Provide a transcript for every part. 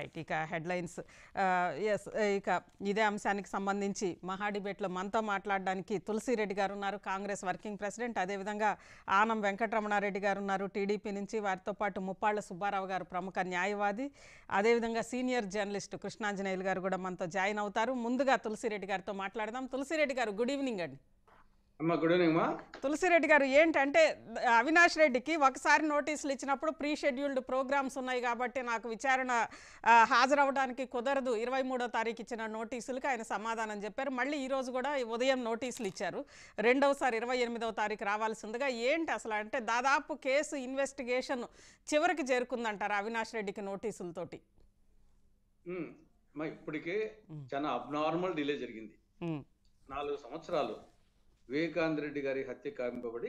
Right ఇక headlines yes ఇక ఇదే అంశానికి సంబంధించి మహా డిబేట్లో మనతో మాట్లాడడానికి తులసిరెడ్డి గారు ఉన్నారు కాంగ్రెస్ వర్కింగ్ ప్రెసిడెంట్ అదేవిధంగా ఆనం వెంకటరమణారెడ్డి గారు ఉన్నారు టీడీపీ నుంచి వారితో పాటు ముప్పాళ్ల సుబ్బారావు గారు ప్రముఖ న్యాయవాది అదేవిధంగా సీనియర్ జర్నలిస్ట్ కృష్ణాంజనేయులు గారు కూడా మనతో జాయిన్ అవుతారు ముందుగా తులసిరెడ్డి గారితో మాట్లాడదాం తులసిరెడ్డి గారు గుడ్ ఈవినింగ్ అండి అమ్మా గుడ్ ఈవినింగ్ మా తులసిరెడ్డి గారు ఏంటంటే అవినాష్ రెడ్డికి ఒకసారి నోటీసులు ఇచ్చినప్పుడు ప్రీ షెడ్యూల్డ్ ప్రోగ్రామ్స్ ఉన్నాయి కాబట్టి నాకు విచారణ ఆ, హాజరవడానికి కుదరదు ఇరవై మూడో తారీఖు ఇచ్చిన నోటీసులకు ఆయన సమాధానం చెప్పారు మళ్ళీ ఈ రోజు కూడా ఉదయం నోటీసులు ఇచ్చారు రెండవసారి ఇరవై ఎనిమిదవ తారీఖు రావాల్సిందిగా ఏంటి అసలు అంటే దాదాపు కేసు ఇన్వెస్టిగేషన్ చివరికి చేరుకుందంటారు అవినాష్ రెడ్డికి నోటీసులతోటి ఉమ్, మా ఇప్పటికే చాలా అబ్నార్మల్ డిలే జరిగింది ఉమ్, నాలుగు సంవత్సరాలు వివేకానంద రెడ్డి గారి హత్య కావింపబడి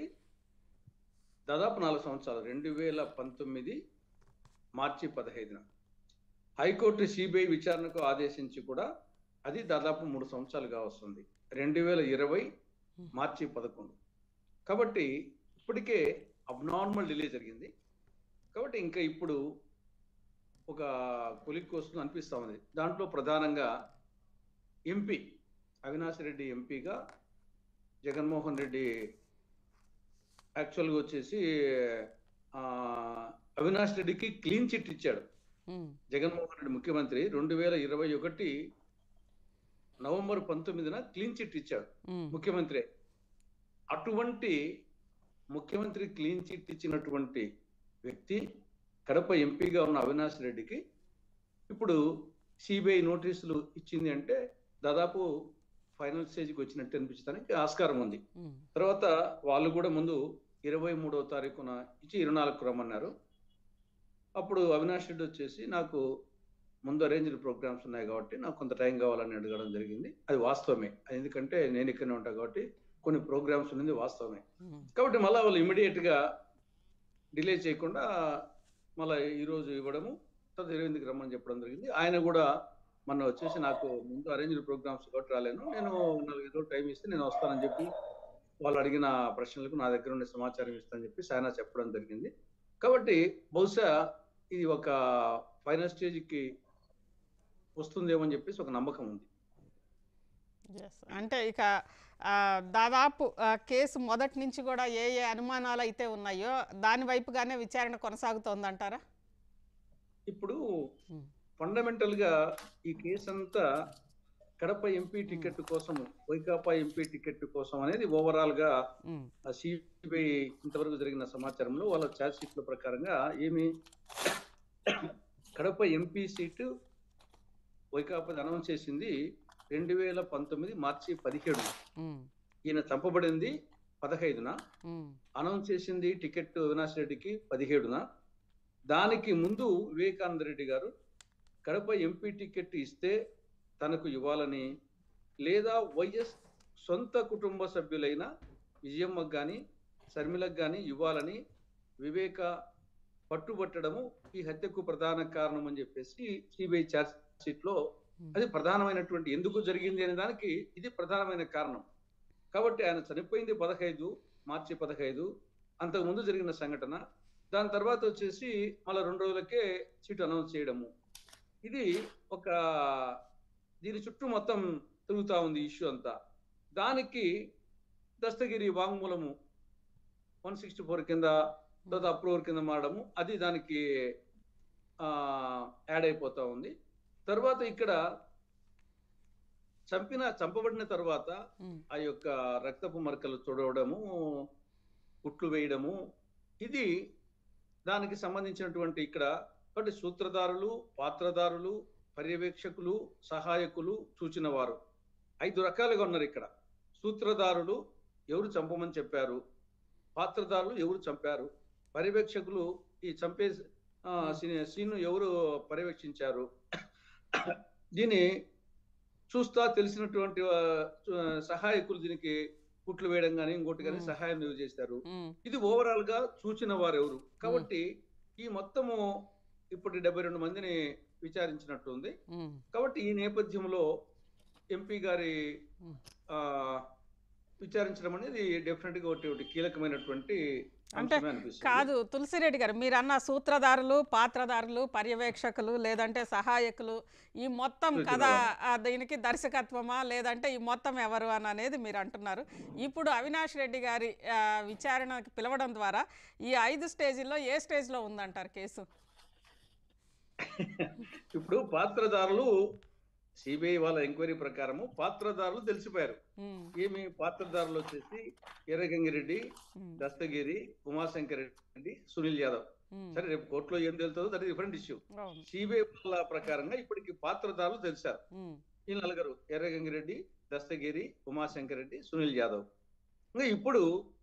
దాదాపు నాలుగు సంవత్సరాలు రెండు వేల పంతొమ్మిది మార్చి పదహైదున హైకోర్టు సిబిఐ విచారణకు ఆదేశించి కూడా అది దాదాపు మూడు సంవత్సరాలుగా వస్తుంది రెండు వేల ఇరవై మార్చి పదకొండు కాబట్టి ఇప్పటికే అబ్నార్మల్ డిలే జరిగింది కాబట్టి ఇంకా ఇప్పుడు ఒక కొలిక్ వస్తుంది అనిపిస్తా ఉంది దాంట్లో ప్రధానంగా ఎంపీ అవినాష్ రెడ్డి ఎంపీగా జగన్మోహన్ రెడ్డి యాక్చువల్గా వచ్చేసి ఆ, అవినాష్ రెడ్డికి క్లీన్ చిట్ ఇచ్చాడు ఉమ్, జగన్మోహన్ రెడ్డి ముఖ్యమంత్రి రెండు వేల ఇరవై ఒకటి నవంబర్ పంతొమ్మిదిన క్లీన్ చిట్ ఇచ్చాడు ఉమ్, ముఖ్యమంత్రి అటువంటి ముఖ్యమంత్రి క్లీన్ చిట్ ఇచ్చినటువంటి వ్యక్తి కడప ఎంపీగా ఉన్న అవినాష్ రెడ్డికి ఇప్పుడు సిబిఐ నోటీసులు ఇచ్చింది అంటే దాదాపు ఫైనల్ స్టేజ్కి వచ్చినట్టు అనిపించడానికి ఆస్కారం ఉంది ఉమ్, తర్వాత వాళ్ళు కూడా ముందు ఇరవై మూడవ తారీఖున ఇచ్చి ఇరవై నాలుగు రమ్మన్నారు అప్పుడు అవినాష్ రెడ్డి వచ్చేసి నాకు ముందు అరేంజ్డ్ ప్రోగ్రామ్స్ ఉన్నాయి కాబట్టి నాకు కొంత టైం కావాలని అడగడం జరిగింది అది వాస్తవమే ఎందుకంటే నేను ఇక్కడనే ఉంటాను కాబట్టి కొన్ని ప్రోగ్రామ్స్ ఉన్నది వాస్తవమే ఉమ్, కాబట్టి మళ్ళీ వాళ్ళు immediate గా డిలే చేయకుండా మళ్ళీ ఈరోజు ఇవ్వడము తర్వాత ఇరవై ఎనిమిదికి రమ్మని చెప్పడం జరిగింది ఆయన కూడా మొన్న వచ్చేసి నాకు ముందు అరేంజ్డ్ ప్రోగ్రామ్స్ కాబట్టి రాలేను నేను నాలుగైదు రోజులు టైం ఇస్తే నేను వస్తానని చెప్పి వాళ్ళు అడిగిన ప్రశ్నలకు నా దగ్గర ఉండే సమాచారం ఇస్తానని చెప్పి ఆయన చెప్పడం జరిగింది కాబట్టి బహుశా ఇది ఒక ఫైనల్ స్టేజ్కి వస్తుందేమో అని చెప్పేసి ఒక నమ్మకం ఉంది Yes. అంటే ఇక ఆ, దాదాపు ఆ, కేసు మొదటి నుంచి కూడా ఏ ఏ అనుమానాలు అయితే ఉన్నాయో దాని వైపుగానే విచారణ కొనసాగుతోందంటారా ఇప్పుడు ఉమ్, ఫండమెంటల్ గా ఈ కేసు అంతా కడప ఎంపీ టికెట్ కోసం వైకాపా ఎంపీ టికెట్ కోసం అనేది ఓవరాల్ గా ఉమ్, సిబిఐ ఇంతవరకు జరిగిన సమాచారంలో వాళ్ళ ఛార్జ్ షీట్ల ప్రకారంగా ఏమి Kadapa MP seat Vaikapa announce చేసింది రెండు వేల పంతొమ్మిది మార్చి పదిహేడు ఉమ్, ఈయన చంపబడింది పదహైదున ఉమ్, అనౌన్స్ చేసింది టికెట్ అవినాష్ రెడ్డికి పదిహేడున దానికి ముందు వివేకానంద రెడ్డి గారు కడప ఎంపీ టికెట్ ఇస్తే తనకు ఇవ్వాలని లేదా వైఎస్ సొంత కుటుంబ సభ్యులైన విజయమ్మకు కానీ శర్మిలకు కానీ ఇవ్వాలని వివేక పట్టుబట్టడము ఈ హత్యకు ప్రధాన కారణం అని చెప్పేసి సిబిఐ ఛార్జ్ షీట్ లో అది ప్రధానమైనటువంటి ఎందుకు జరిగింది అనే దానికి ఇది ప్రధానమైన కారణం కాబట్టి ఆయన చనిపోయింది పదహైదు మార్చి పదహైదు అంతకు ముందు జరిగిన సంఘటన దాని తర్వాత వచ్చేసి మళ్ళీ రెండు రోజులకే సీట్ అనౌన్స్ చేయడము ఇది ఒక దీని చుట్టూ మొత్తం తిరుగుతా ఉంది ఇష్యూ అంతా దానికి దస్తగిరి వాంగ్మూలము వన్ సిక్స్టీ ఫోర్ కింద తర్వాత అప్రూవర్ కింద మారడము అది దానికి ఆ, యాడ్ అయిపోతా ఉంది తర్వాత ఇక్కడ చంపిన చంపబడిన తర్వాత ఉమ్, ఆ యొక్క రక్తపు మరకలు చూడవడము కుట్లు వేయడము ఇది దానికి సంబంధించినటువంటి ఇక్కడ కాబట్టి సూత్రధారులు పాత్రధారులు పర్యవేక్షకులు సహాయకులు సూచిన వారు ఐదు రకాలుగా ఉన్నారు ఇక్కడ సూత్రధారులు ఎవరు చంపమని చెప్పారు పాత్రధారులు ఎవరు చంపారు పర్యవేక్షకులు ఈ చంపే ఆ, సీన్- సీన్ను ఎవరు పర్యవేక్షించారు దీని చూస్తా తెలిసినటువంటి ఆ, సహాయకులు దీనికి కుట్లు వేయడం కానీ ఇంకోటి కానీ మ్మ్. సహాయం ఎవరు చేశారు ఉమ్, ఇది ఓవరాల్ గా సూచిన వారు ఎవరు కాబట్టి ఈ మొత్తము ఇప్పుడు డెబ్బై రెండు మందిని విచారించినట్టు ఉంది ఉమ్, కాబట్టి ఈ నేపథ్యంలో ఎంపీ గారి ఉమ్. ఆ, విచారించడం అనేది డెఫినెట్ గా ఒకటి ఒకటి కీలకమైనటువంటి అంటే అంశమే అనిపిస్తుంది కాదు తులసిరెడ్డి గారు మీరు అన్న సూత్రధారులు పాత్రధారులు పర్యవేక్షకులు లేదంటే సహాయకులు ఈ మొత్తం కథ ఆ, దీనికి దర్శకత్వమా లేదంటే ఈ మొత్తం ఎవరు అని అనేది మీరు అంటున్నారు ఇప్పుడు అవినాష్ రెడ్డి గారి ఆ, విచారణకు పిలవడం ద్వారా ఈ ఐదు స్టేజీల్లో ఏ స్టేజ్లో ఉందంటారు కేసు ఇప్పుడు పాత్రదారులు సిబిఐ వాళ్ళ ఎంక్వైరీ ప్రకారము పాత్రదారులు తెలిసిపోయారు ఉమ్, ఏమి పాత్రదారులు వచ్చేసి ఎర్రగంగిరెడ్డి ఉమ్, దస్తగిరి ఉమాశంకర్ రెడ్డి సునీల్ యాదవ్ ఉమ్, సరే రేపు కోర్టులో ఏం తెలుతుందో దట్ డిఫరెంట్ ఇష్యూ అవును సిబిఐ వాళ్ళ ప్రకారంగా ఇప్పటికి పాత్రదారులు తెలిసారు ఉమ్, ఈ నలుగురు ఎర్రగంగిరెడ్డి దస్తగిరి ఉమాశంకర్ రెడ్డి సునీల్ యాదవ్ ఇంకా ఇప్పుడు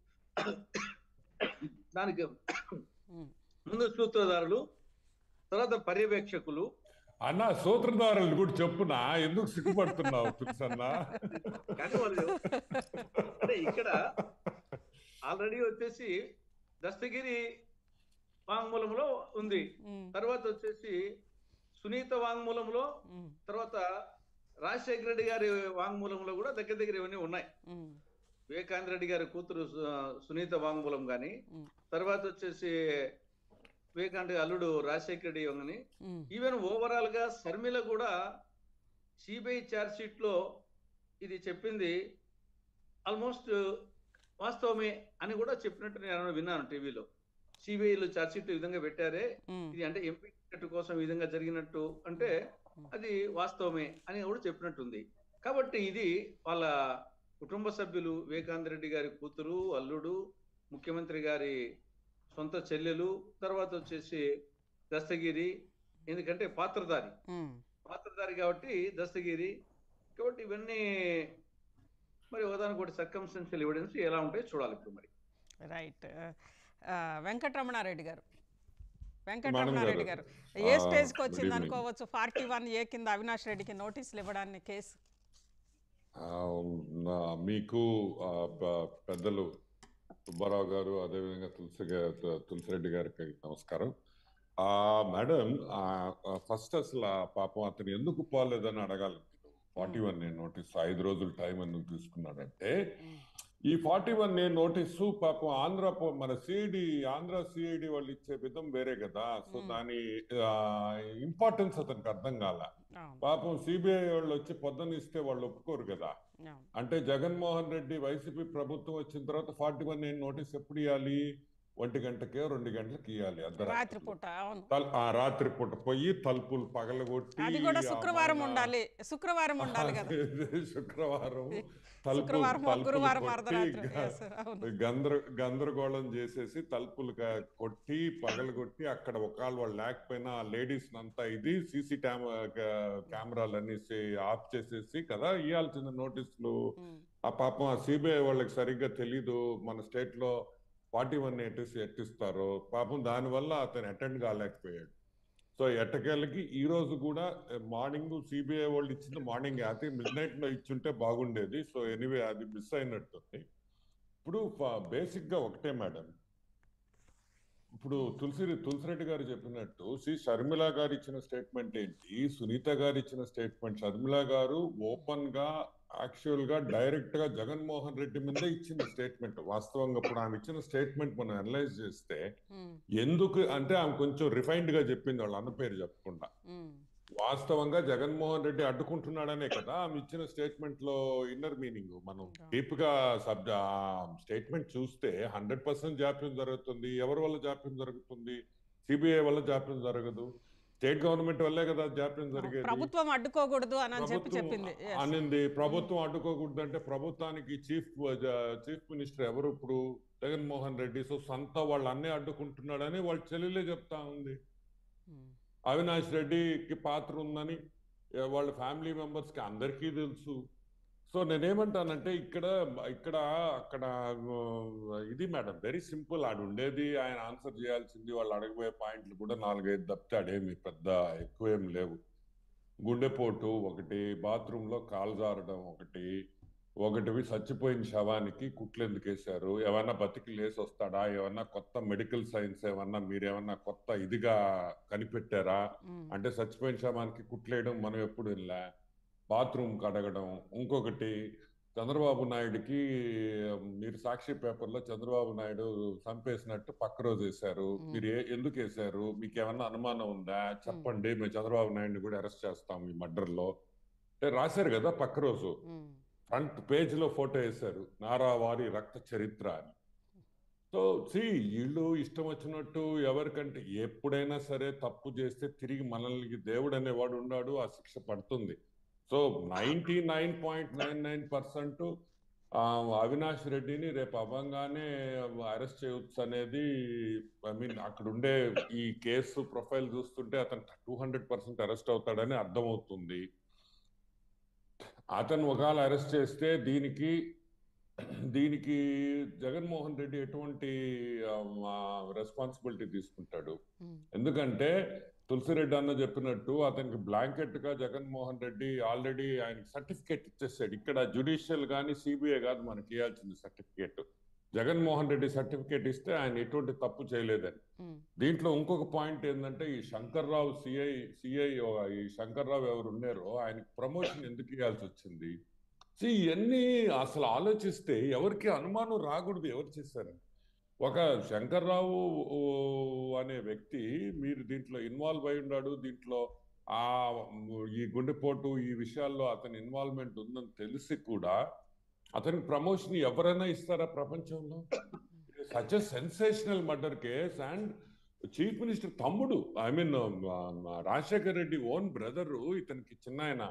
దానికి ఉమ్. ముందు సూత్రధారులు తర్వాత పర్యవేక్షకులు అన్న సూత్రధారులు కూడా చెప్పునా ఎందుకు సిగ్గుపడుతున్నావు తులసన్న కానీ వాళ్ళు అంటే ఇక్కడ ఆల్రెడీ వచ్చేసి దస్తగిరి వాంగ్మూలంలో ఉంది ఉమ్, తర్వాత వచ్చేసి సునీత వాంగ్మూలంలో ఉమ్, తర్వాత రాజశేఖర రెడ్డి గారి వాంగ్మూలంలో కూడా దగ్గర దగ్గర ఇవన్నీ ఉన్నాయి ఉమ్, వివేకానంద రెడ్డి గారి కూతురు సు- సునీత వాంగ్మూలం కానీ ఉమ్, తర్వాత వచ్చేసి వివేకానంద అల్లుడు రాజశేఖర రెడ్డి కానీ ఉమ్, ఈవెన్ ఓవరాల్ గా శర్మిల కూడా సిబిఐ ఛార్జ్ షీట్ లో ఇది చెప్పింది ఆల్మోస్ట్ వాస్తవమే అని కూడా చెప్పినట్టు నేను విన్నాను టీవీలో సిబిఐలో ఛార్జ్ షీట్ ఈ విధంగా పెట్టారే ఉమ్, ఇది అంటే ఎంపీ టికెట్ కోసం ఈ విధంగా జరిగినట్టు అంటే అది వాస్తవమే అని కూడా చెప్పినట్టుంది కాబట్టి ఇది వాళ్ళ కుటుంబ సభ్యులు వివేకానంద రెడ్డి గారి కూతురు అల్లుడు ముఖ్యమంత్రి గారి సొంత చెల్లెలు తర్వాత వచ్చేసి దస్తగిరి ఎందుకంటే పాత్రధారి ఉమ్. పాత్రధారి కాబట్టి దస్తగిరి కాబట్టి ఇవన్నీ మరి ఒకదానికొకటి సర్కమ్స్టెన్షియల్ ఎవిడెన్స్ ఎలా ఉంటాయో చూడాలి ఇప్పుడు మరి రైట్ ఆ, వెంకటరమణారెడ్డి గారు మేడం వెంకటరమణారెడ్డి గారు గారు, ఏ ఆ, స్టేజ్కి good వచ్చింది evening. అనుకోవచ్చు ఫార్టీ వన్ ఏ కింద అవినాష్ రెడ్డికి నోటీసులు ఇవ్వడానికి కేసు ఆ, నా- మీకు ఆ, ప- పెద్దలు సుబ్బారావు గారు అదేవిధంగా తులసి గా- తు- తులసిరెడ్డి గారికి నమస్కారం ఆ మేడం ఫస్ట్ అసలు ఆ పాపం అతను ఎందుకు పోలేదని అడగాలి ఫార్టీ వన్ నేను నోటీస్ ఐదు రోజులు టైం ఎందుకు తీసుకున్నాడంటే ఈ ఫార్టీ వన్ నేను నోటీసు పాపం ఆంధ్ర పో- మన సిఐడి ఆంధ్ర సిఐడి వాళ్ళు ఇచ్చే విధం వేరే కదా సో Hmm. దాని ఇంపార్టెన్స్ అతనికి అర్థం కాల అవును పాపం సిబిఐ వాళ్ళు వచ్చి పొద్దున ఇస్తే వాళ్ళు ఒప్పుకోరు కదా అవును అంటే జగన్మోహన్ రెడ్డి వైసీపీ ప్రభుత్వం వచ్చిన తర్వాత ఫార్టీ వన్ నేను నోటీస్ ఎప్పుడు ఇవ్వాలి ఒంటి గంటకే రెండు గంటలకు ఇవ్వాలి అర్ధరాత్రి రాత్రిపూట అవును తల్- ఆ రాత్రి పూట పోయి తలుపులు పగలగొట్టి అది కూడా ఆ శుక్రవారం మన- ఉండాలి శుక్రవారం ఉండాలి కదా శుక్రవారం తలుపులు శుక్రవారం తలుపులు గురువారం కొట్టి అర్ధరాత్రి గ- Yes, అవును గందర గందరగోళం చేసేసి తలుపులు క- కొట్టి పగలగొట్టి అక్కడ ఒకవేళ వాళ్ళు లేకపోయినా ఆ లేడీస్ అంతా ఇది సీసీ కెమెరాలన్నీ ఆఫ్ చేసేసి కదా ఇవ్వాల్సిన నోటీసులు ఉమ్, ఆ పాపం ఆ సిబిఐ వాళ్ళకి సరిగ్గా తెలీదు మన స్టేట్ లో ఫార్టీ వన్ ఎయిటీస్ ఎట్టిస్తారు పాపం దానివల్ల అతను అటెండ్ కాలేకపోయాడు సో ఎట్టకేళ్ళకి ఈ రోజు కూడా మార్నింగ్ సిబిఐ వాళ్ళు ఇచ్చింది మార్నింగ్ అయితే మిడ్ నైట్ లో ఇచ్చుంటే బాగుండేది సో ఎనీవే అది మిస్ అయినట్టుంది ఇప్పుడు బేసిక్ గా ఒకటే మేడం ఇప్పుడు తులసి తులసిరెడ్డి గారు చెప్పినట్టు సి షర్మిల గారు ఇచ్చిన స్టేట్మెంట్ ఏంటి సునీత గారు ఇచ్చిన స్టేట్మెంట్ షర్మిల గారు ఓపెన్ గా యాక్చువల్ గా డైరెక్ట్ గా జగన్మోహన్ రెడ్డి మీదే ఇచ్చిన స్టేట్మెంట్ వాస్తవంగా ఇప్పుడు ఆమె ఇచ్చిన స్టేట్మెంట్ మనం అనలైజ్ చేస్తే ఉమ్, ఎందుకు అంటే ఆమె కొంచెం రిఫైన్డ్ గా చెప్పింది వాళ్ళ అన్న పేరు చెప్పకుండా ఉమ్, వాస్తవంగా జగన్మోహన్ రెడ్డి అడ్డుకుంటున్నాడనే కదా ఆమె ఇచ్చిన స్టేట్మెంట్ లో ఇన్నర్ మీనింగ్ మనం డీప్ గా సబ్ స్టేట్మెంట్ చూస్తే హండ్రెడ్ పర్సెంట్ జాప్యం జరుగుతుంది ఎవరి వల్ల జాప్యం జరుగుతుంది సిబిఐ వల్ల జాప్యం జరగదు స్టేట్ గవర్నమెంట్ వల్లే కదా జాప్యం జరిగేది ప్రభుత్వం అడ్డుకోకూడదు అని అని చెప్పి ప్రభుత్వం చెప్పింది Yes. అనింది ప్రభుత్వం అడ్డుకోకూడదు అంటే ప్రభుత్వానికి చీఫ్ చీఫ్ మినిస్టర్ ఎవరు ఇప్పుడు జగన్మోహన్ రెడ్డి సో సొంత వాళ్ళు అన్నీ అడ్డుకుంటున్నాడని వాళ్ళ చెల్లెలే చెప్తా ఉంది ఉమ్, అవినాష్ రెడ్డికి పాత్ర ఉందని ఏ, వాళ్ళ ఫ్యామిలీ మెంబర్స్ కి అందరికీ తెలుసు సో నేనేమంటానంటే ఇక్కడ ఇక్కడ అక్కడ ఆ, ఇది మేడం వెరీ సింపుల్ ఆడు ఉండేది ఆయన ఆన్సర్ చేయాల్సింది వాళ్ళు అడగబోయే పాయింట్లు కూడా నాలుగైదు తప్పితే ఆడేమి పెద్ద ఎక్కువేం లేవు గుండెపోటు ఒకటి బాత్రూమ్ లో కాలు జారడం ఒకటి ఒకటివి చచ్చిపోయిన శవానికి కుట్లు ఎందుకు వేశారు ఏమన్నా బతికి లేసి వస్తాడా ఏమన్నా కొత్త మెడికల్ సైన్స్ ఏమన్నా మీరేమన్నా కొత్త ఇదిగా కనిపెట్టారా ఉమ్, అంటే చచ్చిపోయిన శవానికి కుట్లేయడం మనం ఎప్పుడు ఇలా బాత్రూమ్ కడగడం ఇంకొకటి చంద్రబాబు నాయుడుకి మీరు సాక్షి పేపర్లో చంద్రబాబు నాయుడు చంపేసినట్టు పక్క రోజు వేశారు మ్మ్. మీరు ఏ- ఎందుకు వేశారు మీకు ఏమన్నా అనుమానం ఉందా చెప్పండి మేము చంద్రబాబు నాయుడిని కూడా అరెస్ట్ చేస్తాం ఈ మర్డర్లో అంటే రాశారు కదా పక్క రోజు ఉమ్, ఫ్రంట్ పేజ్ లో ఫోటో వేశారు నారావారి రక్త చరిత్ర అని సో సి వీళ్ళు ఇష్టం వచ్చినట్టు ఎవరికంటే ఎప్పుడైనా సరే తప్పు చేస్తే తిరిగి మనల్ని దేవుడు అనేవాడు ఉన్నాడు ఆ శిక్ష పడుతుంది so ninety nine point nine nine percent Avinash రెడ్డిని రేపు అవ్వంగానే అరెస్ట్ చేయవచ్చు అనేది ఐ మీన్ అక్కడ ఉండే ఈ కేసు ప్రొఫైల్ చూస్తుంటే అతను టూ హండ్రెడ్ పర్సెంట్ అరెస్ట్ అవుతాడని అర్థమవుతుంది అతను ఒకవేళ అరెస్ట్ చేస్తే దీనికి దీనికి జగన్మోహన్ రెడ్డి ఎటువంటి రెస్పాన్సిబిలిటీ తీసుకుంటాడు ఉమ్, ఎందుకంటే తులసిరెడ్డి అన్న చెప్పినట్టు అతనికి బ్లాంకెట్ గా జగన్మోహన్ రెడ్డి ఆల్రెడీ ఆయనకి సర్టిఫికేట్ ఇచ్చేసాడు ఇక్కడ జ్యుడిషియల్ కానీ సిబిఐ కాదు మనకి ఇవ్వాల్సింది సర్టిఫికేట్ జగన్మోహన్ రెడ్డి సర్టిఫికేట్ ఇస్తే ఆయన ఎటువంటి తప్పు చేయలేదని ఉమ్, దీంట్లో ఇంకొక పాయింట్ ఏంటంటే ఈ శంకర్రావు సిఐ సిఐ ఈ శంకర్రావు ఎవరు ఉన్నారో ఆయనకి ప్రమోషన్ ఎందుకు ఇవ్వాల్సి వచ్చింది See, ఇవన్నీ అసలు ఆలోచిస్తే ఎవరికి అనుమానం రాకూడదు ఎవరు చేశారని ఒక శంకర్రావు ఓ, అనే వ్యక్తి మీరు దీంట్లో ఇన్వాల్వ్ అయి ఉన్నాడు దీంట్లో ఆ ఈ గుండెపోటు ఈ విషయాల్లో అతని ఇన్వాల్వ్మెంట్ ఉందని తెలిసి కూడా అతనికి ప్రమోషన్ ఎవరైనా ఇస్తారా ప్రపంచంలో such sensational murder case and chief minister తమ్ముడు I mean Rajasekhar Reddy own brother ఇతనికి చిన్నాయన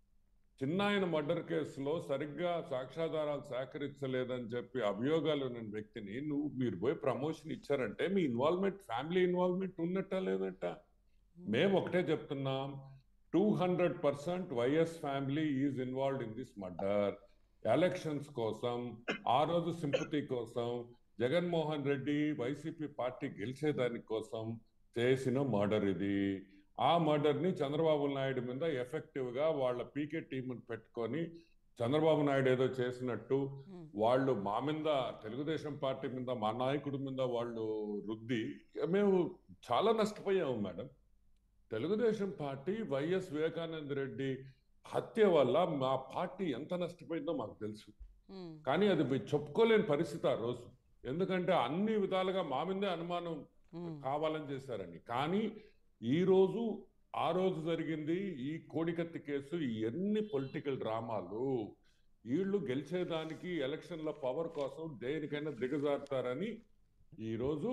చిన్నాయన మర్డర్ కేసులో సరిగ్గా సాక్ష్యాధారాలు సేకరించలేదని చెప్పి అభియోగాలు ఉన్న వ్యక్తిని నువ్వు మీరు పోయి ప్రమోషన్ ఇచ్చారంటే మీ ఇన్వాల్వ్మెంట్ ఫ్యామిలీ ఇన్వాల్వ్మెంట్ ఉన్నట్ట లేదట మేము ఒకటే చెప్తున్నాం two hundred percent YS family is involved in this murder elections కోసం ఆ రోజు సింపతి కోసం జగన్మోహన్ రెడ్డి వైసీపీ పార్టీ గెలిచేదాని కోసం చేసిన మర్డర్ ఇది ఆ మర్డర్ ని చంద్రబాబు నాయుడు మీద ఎఫెక్టివ్ గా వాళ్ళ పీకే టీంని పెట్టుకొని చంద్రబాబు నాయుడు ఏదో చేసినట్టు ఉమ్, వాళ్ళు మా మీద తెలుగుదేశం పార్టీ మీద మా నాయకుడి మీద వాళ్ళు రుద్ది మేము చాలా నష్టపోయాము madam Telugu Desam party YS Vivekananda Reddy హత్య వల్ల మా పార్టీ ఎంత నష్టపోయిందో మాకు తెలుసు ఉమ్, కానీ అది మీరు చెప్పుకోలేని పరిస్థితి ఆ రోజు ఎందుకంటే అన్ని విధాలుగా మా మీదే అనుమానం ఉమ్, కావాలని చేశారని కానీ ఈ రోజు ఆ రోజు జరిగింది ఈ కోడికత్తి కేసు ఈ ఎన్ని పొలిటికల్ డ్రామాలు వీళ్ళు గెలిచేదానికి ఎలక్షన్ల పవర్ కోసం దేనికైనా దిగజారుతారని ఈ రోజు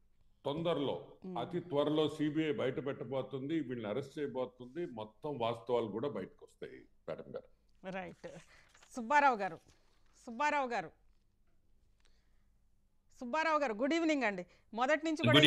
తొందరలో ఉమ్. అతి త్వరలో సిబిఐ బయట పెట్టబోతుంది వీళ్ళని అరెస్ట్ చేయబోతుంది మొత్తం వాస్తవాలు కూడా బయటకు వస్తాయి మేడం గారు రైట్ సుబ్బారావు గారు సుబ్బారావు గారు సుబ్బారావు గారు గుడ్ ఈవినింగ్ అండి మొదటి నుంచి కూడా